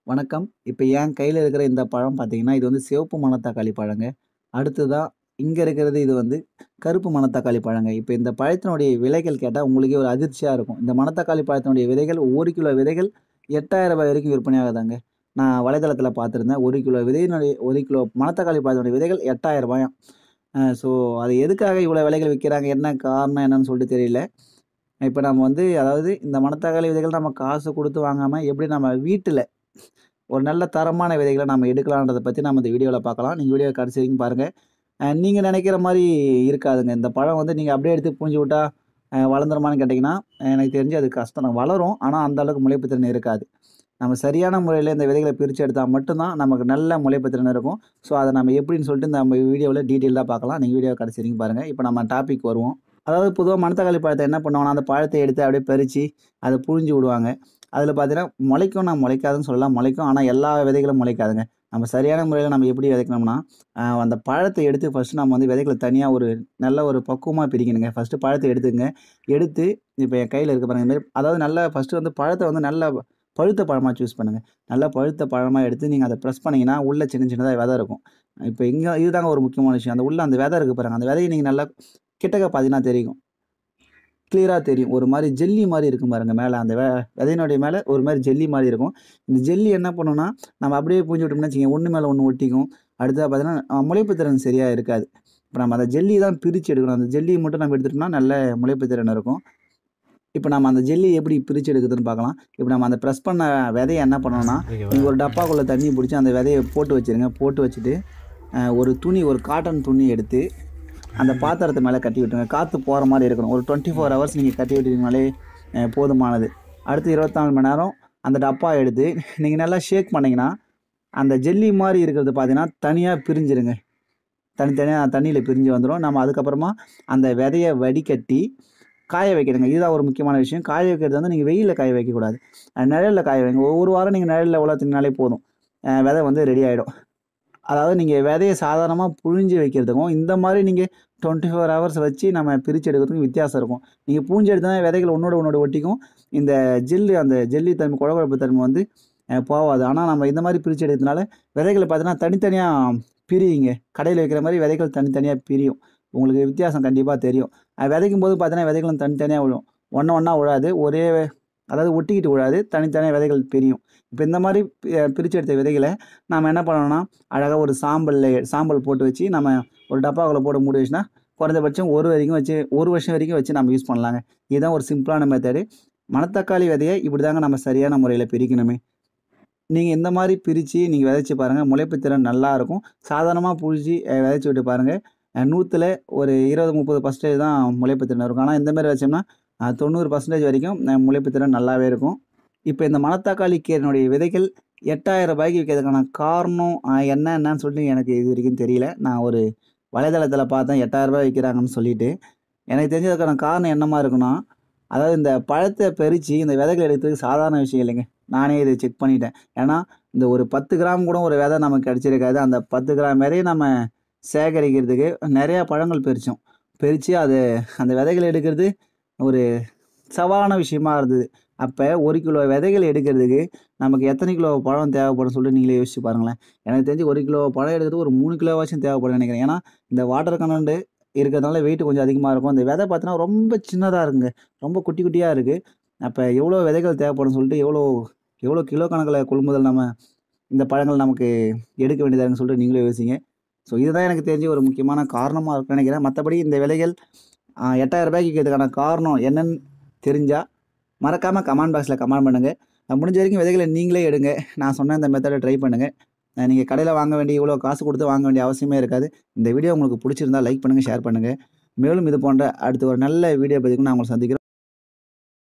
வணக்கம். இப்ப என் கையில இருக்கிற இந்த பழம் பார்த்தீங்கன்னா, இது வந்து சிவப்பு மணத்தக்காளி பழங்க. அடுத்ததா இங்க இருக்கிறது இது வந்து கருப்பு மணத்தக்காளி பழங்க. இப்ப இந்த பழத்தினுடைய விலைகள் கேட்டா உங்களுக்கே ஒரு அதிர்ச்சியா இருக்கும். இந்த மணத்தக்காளி பழத்தினுடைய விதைகள் 1 கிலோ விதைகள் ரூ. 8000 வரைக்கும் விற்பனையாகுதாங்க. நான் வலைதளத்தில பார்த்துருந்தேன். 1 கிலோ விதையினுடைய 1 கிலோ மணத்தக்காளி பழத்தினுடைய விதைகள் ரூ. 8000 அ ஸோ அது எதுக்காக இவ்வளோ விலைகள் விக்கிறாங்க? என்ன காரணம் என்னன்னு சொல்லிட்டு தெரியல. இப்ப நம்ம வந்து அதாவது இந்த மணத்தக்காளி விதைகள் நம்ம காசு குடுத்து வாங்காம, எப்படி நம்ம வீட்டில ஒரு நல்ல தரமான விதைகள நம்ம எடுக்கலான்றத பத்தி நம்ம இந்த வீடியோல பார்க்கலாம். நீங்க வீடியோ கடைசி வரைக்கும் பாருங்க. அ நீங்க நெனைக்கிற மாரி இருக்காதுங்க. இந்த பழம் வந்து நீங்க அப்படியே எடுத்து புழிஞ்சு விட்டா அ வளர்ந்துருமான்னு கேட்டீங்கன்னா, எனக்கு தெரிஞ்சு அது கஷ்டம் தான். வளரும். ஆனா அந்த அளவுக்கு முளைப்பு திறன் இருக்காது. நம்ம சரியான முறையில இந்த விதைகள பிரிச்சு எடுத்தா மட்டும் தான் நமக்கு நல்ல முளைப்பு திறன் இருக்கும். ஸோ அத நம்ம எப்படின்னு சொல்லிட்டு நம்ம வீடியோல டீட்டெயில்டா பார்க்கலாம். நீங்க வீடியோ கடைசி வரைக்கும் பாருங்க. இப்ப நம்ம டாபிக் வருவோம். அதாவது பொதுவா மணத்தக்காளி பழத்த என்ன பண்ணுவாங்கன்னா, அந்த பழத்த எடுத்து அப்படியே பறிச்சு, அத புழிஞ்சு விடுவாங்க. அதில பார்த்தீங்கன்னா, முளைக்கும்னா முளைக்காதுன்னு சொல்லலாம். முளைக்கும். ஆனா எல்லா விதைகளும் முளைக்காதுங்க. நம்ம சரியான முறையில நம்ம எப்படி விதைக்கணும்னா, அ அந்த பழத்த எடுத்து ஃபர்ஸ்ட்டு நம்ம வந்து விதைகள தனியா ஒரு நல்ல ஒரு பக்குவமா பிரிக்கணுங்க. ஃபர்ஸ்ட்டு பழத்த எடுத்துக்கங்க. எடுத்து இப்ப என் கையில இருக்கு பாருங்க. இந்த மாரி அதாவது நல்லா ஃபர்ஸ்ட்டு வந்து பழத்த வந்து நல்லா பழுத்த பழமா சூஸ் பண்ணுங்க. நல்லா பழுத்த பழமா எடுத்து நீங்க அத பிரஸ் பண்ணீங்கன்னா, உள்ள சின்ன சின்னதா விதை இருக்கும். இப்ப இங்க இதுதாங்க ஒரு முக்கியமான விஷயம். அந்த உள்ள அந்த விதை இருக்கு பாருங்க. அந்த விதைய நீங்க நல்லா கிட்டக்க பார்த்தீங்கன்னா தெரியும். கிளியரா தெரியும். ஒரு மாரி ஜெல்லி மாரி இருக்கும் பாருங்க மேல. அந்த வெ விதையினுடைய மேல ஒரு மாரி ஜெல்லி மாரி இருக்கும். இந்த ஜெல்லி என்ன பண்ணும்னா, நம்ம அப்படியே புழிஞ்சு விட்டோம்னு வச்சுக்கங்க, ஒண்ணு மேல ஒண்ணு ஒட்டிக்கும். அடுத்ததா பார்த்தீங்கன்னா, அ முளைப்பு திறன் சரியா இருக்காது. இப்ப நம்ம அந்த ஜெல்லி தான் பிரிச்சு எடுக்கணும். அந்த ஜெல்லிய மட்டும் நம்ம எடுத்துட்டோம்னா, நல்ல முளைப்பு திறன் இருக்கும். இப்ப நம்ம அந்த ஜெல்லிய எப்படி பிரிச்சு எடுக்குறதுன்னு பார்க்கலாம். இப்ப நம்ம அந்த பிரஸ் பண்ண விதைய என்ன பண்ணணும்னா, நீங்க ஒரு டப்பாக்குள்ள தண்ணி புடிச்சு அந்த விதைய போட்டு வச்சுருங்க. போட்டு வச்சுட்டு, அ ஒரு துணி ஒரு காட்டன் துணி எடுத்து, அந்த பாத்திரத்து மேல கட்டி விட்டுருங்க. காத்து போற மாரி இருக்கணும். ஒரு 24 ஹவர்ஸ் நீங்க கட்டி விட்டீங்கனாலே அ போதுமானது. அடுத்து 24 மணி நேரம் அந்த டப்பா எடுத்து நீங்க நல்லா ஷேக் பண்ணீங்கன்னா, அந்த ஜெல்லி மாரி இருக்கிறது பார்த்தீங்கன்னா, தனியா பிரிஞ்சிருங்க. தனித்தனியா தண்ணீல பிரிஞ்சு வந்துரும். நம்ம அதுக்கப்புறமா அந்த விதைய வடிகட்டி காய வைக்கணுங்க. இதுதான் ஒரு முக்கியமான விஷயம். காய வைக்கிறது வந்து நீங்க வெயில்ல காய வைக்கக்கூடாது. அ நிழல்ல காய வைங்க. ஒரு வாரம் நீங்க நிழல்ல வளர்த்தீங்கனாலே போதும். அ விதை வந்து ரெடி ஆயிடும். அதாவது நீங்க விதைய சாதாரணமா புழிஞ்சு வைக்கிறதுக்கும், இந்த மாரி நீங்க 24 ஹவர்ஸ் வச்சு நம்ம பிரிச்சு எடுக்கிறதுக்கும் வித்தியாசம் இருக்கும். நீங்க புழிஞ்சு எடுத்தா விதைகள் ஒண்ணோட ஒண்ணோட ஒட்டிக்கும். இந்த ஜெல்லு அந்த ஜெல்லி தன்மை கொழகொழப்பு தன்மை வந்து அ போவாது. ஆனா நம்ம இந்த மாரி பிரிச்சு எடுக்கிறதுனால விதைகள பார்த்தீங்கன்னா, தனித்தனியா பிரியுங்க. கடையில விக்கிற மாரி விதைகள் தனித்தனியா பிரியும். உங்களுக்கு வித்தியாசம் கண்டிப்பா தெரியும். அ விதைக்கும்போது பார்த்தீங்கன்னா, விதைகளும் தனித்தனியா விழும். ஒண்ணு ஒண்ணா விழாது. ஒரே அதாவது ஒட்டிக்கிட்டு விழாது. தனித்தனியா விதைகள் பிரியும். இப்ப இந்த மாரி பி பிரிச்சு எடுத்த விதைகள நாம என்ன பண்ணணும்னா, அழகா ஒரு சாம்பல்ல சாம்பல் போட்டு வச்சு நம்ம ஒரு டப்பாக்குள்ள போட்டு மூடி வச்சுட்டா, குறைந்தபட்சம் 1 வரைக்கும் வச்சு 1 வருஷம் வரைக்கும் வச்சு நம்ம யூஸ் பண்ணலாங்க. இதுதான் ஒரு சிம்பிளான மெத்தடு. மணத்தக்காளி விதைய இப்படிதாங்க நம்ம சரியான முறையில பிரிக்கணுமே. நீங்க இந்த மாரி பிரிச்சு நீங்க விதைச்சு பாருங்க. முளைப்பு திறன் நல்லா இருக்கும். சாதாரணமா புழிஞ்சு அ விதைச்சு விட்டு பாருங்க. அ 100ல ஒரு 20, 30% தான் முளைப்பு திறன் இருக்கும். ஆனா இந்த மாரி வச்சோம்னா, அ 90% வரைக்கும் அ முளைப்பு திறன் நல்லாவே இருக்கும். இப்ப இந்த மணத்தக்காளி கீரையினுடைய விதைகள் ரூ. 8000 விக்கிறதுக்கான காரணம் அ என்ன என்னன்னு சொல்லிட்டு எனக்கு இதுவரைக்கும் தெரியல. நான் ஒரு வலைதளத்தில பார்த்தேன் ரூ. 8000 விக்கிறாங்கன்னு சொல்லிட்டு. எனக்கு தெரிஞ்சு அதுக்கான காரணம் என்னமா இருக்குன்னா, அதாவது இந்த பழத்த பறிச்சு இந்த விதைகள எடுக்கிறது சாதாரண விஷயம் இல்லைங்க. நானே இத செக் பண்ணிட்டேன். ஏன்னா, இந்த ஒரு 10 கிராம் கூட ஒரு விதை நமக்கு கிடைச்சிருக்காது. அந்த 10 கிராம் விதைய நம்ம சேகரிக்கிறதுக்கு நெறையா பழங்கள் பறிச்சோம். பறிச்சு அது அந்த விதைகள எடுக்கிறது ஒரு சவாலான விஷயமா இருந்தது. அப்ப 1 கிலோ விதைகள் எடுக்கிறதுக்கு நமக்கு எத்தனை கிலோ பழம் தேவைப்படும்னு சொல்லிட்டு நீங்களே யோசிச்சு பாருங்களேன். எனக்கு தெரிஞ்சு 1 கிலோ பழம் எடுக்கிறதுக்கு ஒரு 3 கிலோவாச்சும் தேவைப்படும்னு நெனைக்கிறேன். ஏன்னா, இந்த வாட்டர் கன்டென்ட் இருக்கிறதுனால வெயிட் கொஞ்சம் அதிகமா இருக்கும். இந்த விதை பார்த்தீங்கன்னா, ரொம்ப சின்னதா இருக்குங்க. ரொம்ப குட்டி குட்டியா இருக்கு. அப்ப எவ்வளோ விதைகள் தேவைப்படும்னு சொல்லிட்டு எவ்வளோ எவ்வளோ கிலோ கணக்குல கொள்முதல் நம்ம இந்த பழங்கள் நமக்கு எடுக்க வேண்டியதா இருக்குன்னு சொல்லிட்டு நீங்களே யோசிங்க. ஸோ இதுதான் எனக்கு தெரிஞ்சு ஒரு முக்கியமான காரணமா இருக்கும்னு நெனைக்கிறேன். மத்தபடி இந்த விலைகள் அ ரூ. 8000 விக்கிறதுக்கான காரணம் என்னன்னு தெரிஞ்சா, மறக்காம கமெண்ட் பாக்ஸ்ல கமெண்ட் பண்ணுங்க. அ முடிஞ்ச வரைக்கும் விதைகள நீங்களே எடுங்க. நான் சொன்ன இந்த மெத்தட ட்ரை பண்ணுங்க. அ நீங்க கடையில வாங்க வேண்டிய இவ்வளோ காசு குடுத்து வாங்க வேண்டிய அவசியமே இருக்காது. இந்த வீடியோ உங்களுக்கு புடிச்சிருந்தா லைக் பண்ணுங்க, ஷேர் பண்ணுங்க. மேலும் இது போன்ற அடுத்து ஒரு நல்ல வீடியோ பதிவுக்கு நான் உங்கள சந்திக்கிறேன்.